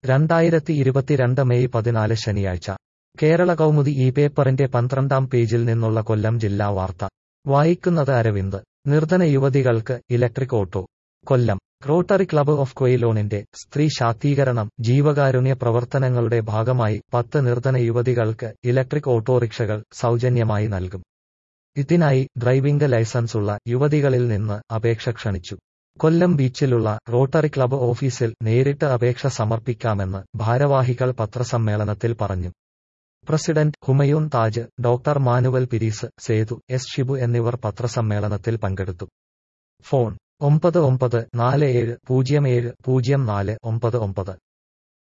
രണ്ടായിരത്തി ഇരുപത്തിരണ്ട് മെയ് പതിനാല് ശനിയാഴ്ച കേരള കൗമുദി ഈ പേപ്പറിന്റെ പന്ത്രണ്ടാം പേജിൽ നിന്നുള്ള കൊല്ലം ജില്ലാ വാർത്ത വായിക്കുന്നത് അരവിന്ദ് നിർധന യുവതികൾക്ക് electric auto Kollam rotary club of കൊയിലോണിന്റെ സ്ത്രീ ശാക്തീകരണം ജീവകാരുണ്യ പ്രവർത്തനങ്ങളുടെ ഭാഗമായി പത്ത് നിർധന യുവതികൾക്ക് ഇലക്ട്രിക് ഓട്ടോറിക്ഷകൾ സൗജന്യമായി നൽകും ഇതിനായി ഡ്രൈവിംഗ് ലൈസൻസുള്ള യുവതികളിൽ നിന്ന് അപേക്ഷ ക്ഷണിച്ചു കൊല്ലം ബീച്ചിലുള്ള റോട്ടറി ക്ലബ്ബ് ഓഫീസിൽ നേരിട്ട് അപേക്ഷ സമർപ്പിക്കാമെന്ന് ഭാരവാഹികൾ പത്രസമ്മേളനത്തിൽ പറഞ്ഞു president Humayun Taj doctor Manuel Peeris Sethu S Shibu എന്നിവർ പത്രസമ്മേളനത്തിൽ പങ്കെടുത്തു ഫോൺ ഒമ്പത് ഒമ്പത് നാല് ഏഴ് പൂജ്യം ഏഴ് പൂജ്യം നാല് ഒമ്പത് ഒമ്പത്